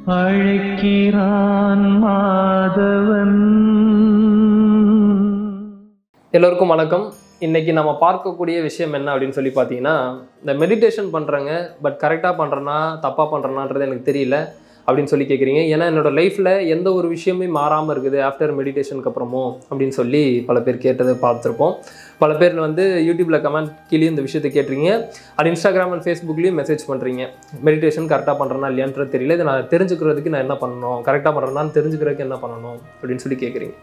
அழைக்கிறான் மாதவன் எல்லோருக்கும் வணக்கம் இன்னைக்கு நம்ம பார்க்கக்கூடிய விஷயம் என்ன அப்படின்னு சொல்லி பார்த்தீங்கன்னா இந்த மெடிடேஷன் பண்ணுறேங்க பட் கரெக்டாக பண்ணுறேன்னா தப்பாக பண்ணுறேனான்றது எனக்கு தெரியல அப்படின்னு சொல்லி கேட்குறீங்க ஏன்னா என்னோட லைஃப்பில் எந்த ஒரு விஷயமே மாறாமல் இருக்குது ஆஃப்டர் மெடிடேஷனுக்கு அப்புறமும் அப்படின்னு சொல்லி பல பேர் கேட்டதை பார்த்துருப்போம் பல பேர் வந்து யூடியூப்பில் கமெண்ட் கீழே இந்த விஷயத்தை கேட்டுறீங்க அது இன்ஸ்டாகிராம் அண்ட் ஃபேஸ்புக்லேயும் மெசேஜ் பண்ணுறீங்க மெடிடேஷன் கரெக்டாக பண்ணுறேன்னா இல்லையான்றது தெரியல இதை நான் தெரிஞ்சுக்கிறதுக்கு நான் என்ன பண்ணணும் கரெக்டாக பண்ணுறேன்னான்னு தெரிஞ்சுக்கிறதுக்கு என்ன பண்ணணும் அப்படின்னு சொல்லி கேட்குறீங்க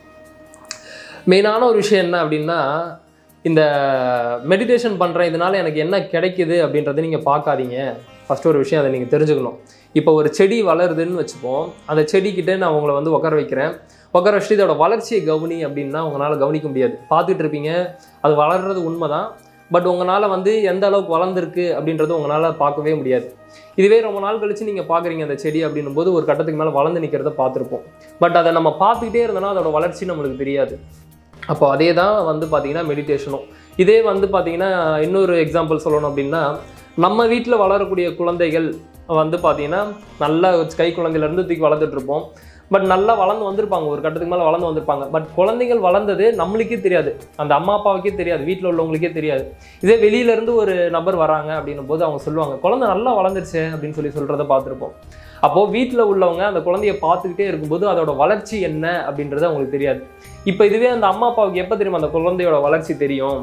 மெயினான ஒரு விஷயம் என்ன அப்படின்னா இந்த மெடிடேஷன் பண்ணுறேன் இதனால் எனக்கு என்ன கிடைக்குது அப்படின்றத நீங்கள் பார்க்காதீங்க ஃபஸ்ட்டு ஒரு விஷயம் அதை நீங்கள் தெரிஞ்சுக்கணும் இப்போ ஒரு செடி வளருதுன்னு வச்சுப்போம் அந்த செடிக்கிட்ட நான் உங்களை வந்து உட்கார வைக்கிறேன் உட்கார வச்சுட்டு இதோட வளர்ச்சியை கவனி அப்படின்னா உங்களால் கவனிக்க முடியாது பார்த்துட்டு இருப்பீங்க அது வளர்றது உண்மைதான் பட் உங்களால் வந்து எந்த அளவுக்கு வளர்ந்துருக்கு அப்படின்றது உங்களால் பார்க்கவே முடியாது இதுவே ரொம்ப நாள் கழிச்சு நீங்கள் பார்க்குறீங்க அந்த செடி அப்படின்னும் போது ஒரு கட்டத்துக்கு மேலே வளர்ந்து நிற்கிறத பார்த்துருப்போம் பட் அதை நம்ம பார்த்துக்கிட்டே இருந்தோம்னா அதோட வளர்ச்சி நம்மளுக்கு தெரியாது அப்போ அதே தான் வந்து பார்த்தீங்கன்னா மெடிடேஷனும் இதே வந்து பார்த்தீங்கன்னா இன்னொரு எக்ஸாம்பிள் சொல்லணும் அப்படின்னா நம்ம வீட்டில் வளரக்கூடிய குழந்தைகள் வந்து பார்த்தீங்கன்னா நல்லா கை குழந்தையிலேருந்து தூக்கி வளர்த்துட்டு இருப்போம் பட் நல்லா வளர்ந்து வந்திருப்பாங்க ஒரு கட்டத்துக்கு மேலே வளர்ந்து வந்திருப்பாங்க பட் குழந்தைகள் வளர்ந்தது நம்மளுக்கே தெரியாது அந்த அம்மா அப்பாவுக்கே தெரியாது வீட்டில் உள்ளவங்களுக்கே தெரியாது இதே வெளியிலேருந்து ஒரு நபர் வராங்க அப்படின்னும் போது அவங்க சொல்லுவாங்க குழந்தை நல்லா வளர்ந்துருச்சு அப்படின்னு சொல்லி சொல்கிறத பார்த்துருப்போம் அப்போது வீட்டில் உள்ளவங்க அந்த குழந்தைய பார்த்துக்கிட்டே இருக்கும்போது அதோட வளர்ச்சி என்ன அப்படின்றது அவங்களுக்கு தெரியாது இப்போ இதுவே அந்த அம்மா அப்பாவுக்கு எப்போ தெரியுமா அந்த குழந்தையோட வளர்ச்சி தெரியும்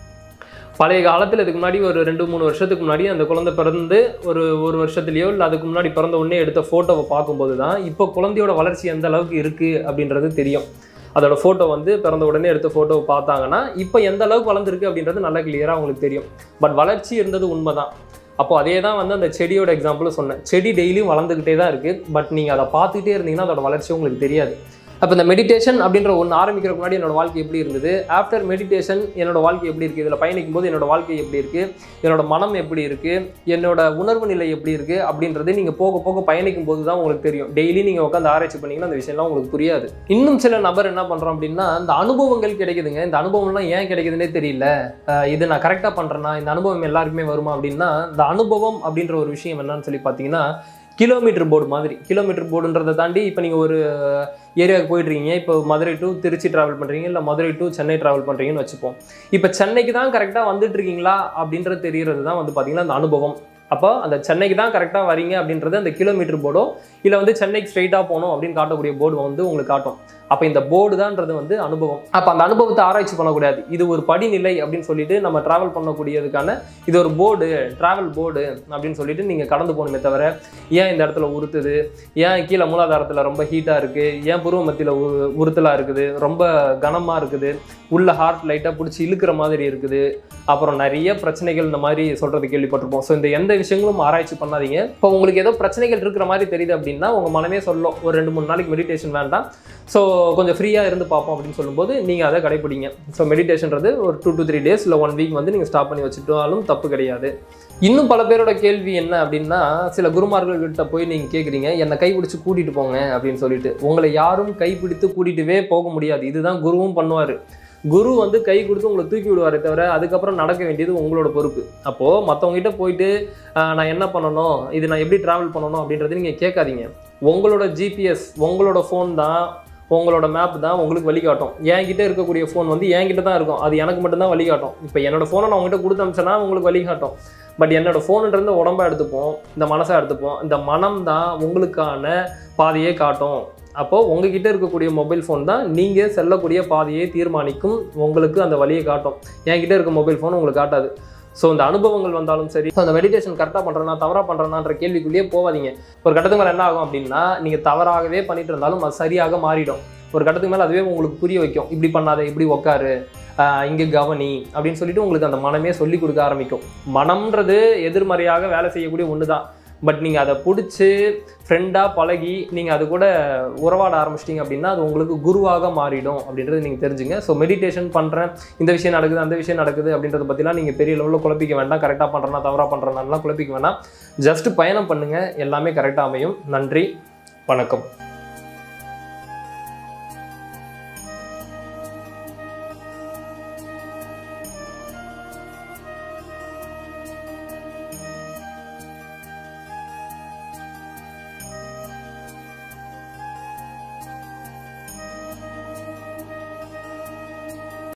பழைய காலத்தில் இதுக்கு முன்னாடி ஒரு ரெண்டு மூணு வருஷத்துக்கு முன்னாடி அந்த குழந்தை பிறந்து ஒரு ஒரு வருஷத்துலையோ இல்லை அதுக்கு முன்னாடி பிறந்த உடனே எடுத்த ஃபோட்டோவை பார்க்கும்போது தான் இப்போ குழந்தையோட வளர்ச்சி எந்த அளவுக்கு இருக்குது அப்படின்றது தெரியும் அதோட ஃபோட்டோ வந்து பிறந்த உடனே எடுத்த ஃபோட்டோவை பார்த்தாங்கன்னா இப்போ எந்த அளவுக்கு வளர்ந்துருக்கு அப்படின்றது நல்லா கிளியராக அவங்களுக்கு தெரியும் பட் வளர்ச்சி இருந்தது உண்மைதான் அப்போ அதே தான் வந்து அந்த செடியோட எக்ஸாம்பிளும் சொன்னேன் செடி டெய்லியும் வளர்ந்துக்கிட்டே தான் இருக்குது பட் நீங்கள் அதை பார்த்துக்கிட்டே இருந்தீங்கன்னா அதோட வளர்ச்சி உங்களுக்கு தெரியாது அப்போ இந்த மெடிடேஷன் அப்படின்ற ஒன்று ஆரம்பிக்கிறதுக்கு முன்னாடி என்னோட வாழ்க்கை எப்படி இருந்தது ஆஃப்டர் மெடிடேஷன் என்னோட வாழ்க்கை எப்படி இருக்குது இதில் பயணிக்கும் போது என்னோட வாழ்க்கை எப்படி இருக்குது என்னோட மனம் எப்படி இருக்குது என்னோட உணர்வு நிலை எப்படி இருக்குது அப்படின்றது நீங்கள் போக போக பயணிக்கும் போது தான் உங்களுக்கு தெரியும் டெய்லி நீங்கள் உட்காந்து ஆராய்ச்சி பண்ணீங்கன்னா அந்த விஷயம்லாம் உங்களுக்கு புரியாது இன்னும் சில நபர் என்ன பண்ணுறோம் அப்படின்னா இந்த அனுபவங்கள் கிடைக்குதுங்க இந்த அனுபவம்லாம் ஏன் கிடைக்குதுன்னே தெரியல அஹ் இது நான் கரெக்டாக பண்ணுறேன்னா இந்த அனுபவம் எல்லாருக்குமே வருமா அப்படின்னா இந்த அனுபவம் அப்படின்ற ஒரு விஷயம் என்னன்னு சொல்லி பார்த்தீங்கன்னா கிலோமீட்டர் போர்டு மாதிரி கிலோமீட்டர் போர்டுன்றதை தாண்டி இப்போ நீங்கள் ஒரு ஏரியாவுக்கு போயிட்டுருக்கீங்க இப்போ மதுரை டு திருச்சி ட்ராவல் பண்ணுறீங்க இல்லை மதுரை டு சென்னை ட்ராவல் பண்ணுறீங்கன்னு வச்சுப்போம் இப்போ சென்னைக்கு தான் கரெக்டாக வந்துட்டு இருக்கீங்களா அப்படின்றது தெரியறது தான் வந்து பார்த்தீங்கன்னா அந்த அனுபவம் அப்போ அந்த சென்னைக்கு தான் கரெக்டாக வரீங்க அப்படின்றது அந்த கிலோமீட்டர் போர்டோ இல்லை வந்து சென்னைக்கு ஸ்ட்ரைட்டாக போகணும் அப்படின்னு காட்டக்கூடிய போர்டு வந்து உங்களுக்கு காட்டும் அப்போ இந்த போர்டு தான்ன்றது வந்து அனுபவம் அப்போ அந்த அனுபவத்தை ஆராய்ச்சி பண்ணக்கூடாது இது ஒரு படிநிலை அப்படின்னு சொல்லிட்டு நம்ம ட்ராவல் பண்ணக்கூடியதுக்கான இது ஒரு போர்டு ட்ராவல் போர்டு அப்படின்னு சொல்லிட்டு நீங்கள் கடந்து போகணுமே தவிர ஏன் இந்த இடத்துல உறுத்துது ஏன் கீழே மூலாதாரத்தில் ரொம்ப ஹீட்டாக இருக்குது ஏன் புருவ மத்தியில் உ உறுத்தலாக இருக்குது ரொம்ப கனமாக இருக்குது உள்ள ஹார்ட் லைட்டாக பிடிச்சி இழுக்கிற மாதிரி இருக்குது அப்புறம் நிறைய பிரச்சனைகள் இந்த மாதிரி சொல்கிறது கேள்விப்பட்டிருப்போம் ஸோ இந்த எந்த விஷயங்களும் ஆராய்ச்சி பண்ணாதீங்க இப்போ உங்களுக்கு ஏதோ பிரச்சனைகள் இருக்கிற மாதிரி தெரியுது அப்படின்னா உங்கள் மனமே சொல்லும் ஒரு ரெண்டு மூணு நாளைக்கு மெடிடேஷன் வேண்டாம் ஸோ கொஞ்சம் ஃப்ரீயாக இருந்து பார்ப்போம் அப்படின்னு சொல்லும்போது நீங்கள் அதை கடைப்பிடிங்க ஸோ மெடிடேஷன்றது ஒரு டூ டு த்ரீ டேஸ் இல்லை ஒன் வீக் வந்து நீங்கள் ஸ்டாப் பண்ணி வச்சுட்டாலும் தப்பு கிடையாது இன்னும் பல பேரோட கேள்வி என்ன அப்படின்னா சில குருமார்கள்கிட்ட போய் நீங்கள் கேட்குறீங்க என்னை கைப்பிடிச்சு கூட்டிகிட்டு போங்க அப்படின்னு சொல்லிட்டு உங்களை யாரும் கைப்பிடித்து கூட்டிகிட்டுவே போக முடியாது இதுதான் குருவும் பண்ணுவார் குரு வந்து கை கொடுத்து உங்களை தூக்கி விடுவாரே தவிர அதுக்கப்புறம் நடக்க வேண்டியது உங்களோட பொறுப்பு அப்போது மற்றவங்ககிட்ட போயிட்டு ஆஹ், நான் என்ன பண்ணணும் இது நான் எப்படி ட்ராவல் பண்ணணும் அப்படின்றது நீங்கள் கேட்காதீங்க உங்களோட ஜிபிஎஸ் உங்களோட ஃபோன் தான் உங்களோட மேப் தான் உங்களுக்கு வழிகாட்டும் என்கிட்ட இருக்கக்கூடிய ஃபோன் வந்து என்கிட்ட தான் இருக்கும் அது எனக்கு மட்டும்தான் வழிகாட்டும் இப்போ என்னோட ஃபோனை நான் உங்ககிட்ட கொடுத்து அமிச்சேன்னா உங்களுக்கு வழிகாட்டும் பட் என்னோட ஃபோனுன்றது உடம்பா எடுத்துப்போம் இந்த மனசை எடுத்துப்போம் இந்த மனம் தான் உங்களுக்கான பாதையே காட்டும் அப்போது உங்ககிட்ட இருக்கக்கூடிய மொபைல் ஃபோன் தான் நீங்கள் செல்லக்கூடிய பாதையை தீர்மானிக்கும் உங்களுக்கு அந்த வழியை காட்டும் என்கிட்ட இருக்க மொபைல் ஃபோன் உங்களுக்கு காட்டாது ஸோ இந்த அனுபவங்கள் வந்தாலும் சரி ஸோ அந்த மெடிடேஷன் கரெக்டாக பண்ணுறேன்னா தவறாக பண்ணுறேனான்ற கேள்விக்குள்ளேயே போகாதீங்க ஒரு கட்டத்துக்கு மேலே என்ன ஆகும் அப்படின்னா நீங்கள் தவறாகவே பண்ணிட்டு இருந்தாலும் அது சரியாக மாறிடும் ஒரு கட்டத்துக்கு மேலே அதுவே உங்களுக்கு புரிய வைக்கும் இப்படி பண்ணாத இப்படி உட்காரு ஆஹ் இங்கே கவனி அப்படின்னு சொல்லிட்டு உங்களுக்கு அந்த மனமே சொல்லி கொடுக்க ஆரம்பிக்கும் மனம்ன்றது எதிர்மறையாக வேலை செய்யக்கூடிய ஒன்று தான் பட் நீங்கள் அதை பிடிச்சி ஃப்ரெண்டாக பழகி நீங்கள் அது கூட உறவாட ஆரம்பிச்சிட்டிங்க அப்படின்னா அது உங்களுக்கு குருவாக மாறிடும் அப்படின்றது நீங்கள் தெரிஞ்சுங்க ஸோ மெடிடேஷன் பண்ணுறேன் இந்த விஷயம் நடக்குது அந்த விஷயம் நடக்குது அப்படின்றத பற்றிலாம் நீங்கள் பெரிய லெவலில் குழப்பிக்க வேண்டாம் கரெக்டாக பண்ணுறேன்னா தவறாக பண்ணுறேன்னாலாம் குழப்பிக்க வேண்டாம் ஜஸ்ட் பயணம் பண்ணுங்கள் எல்லாமே கரெக்டாக அமையும் நன்றி வணக்கம்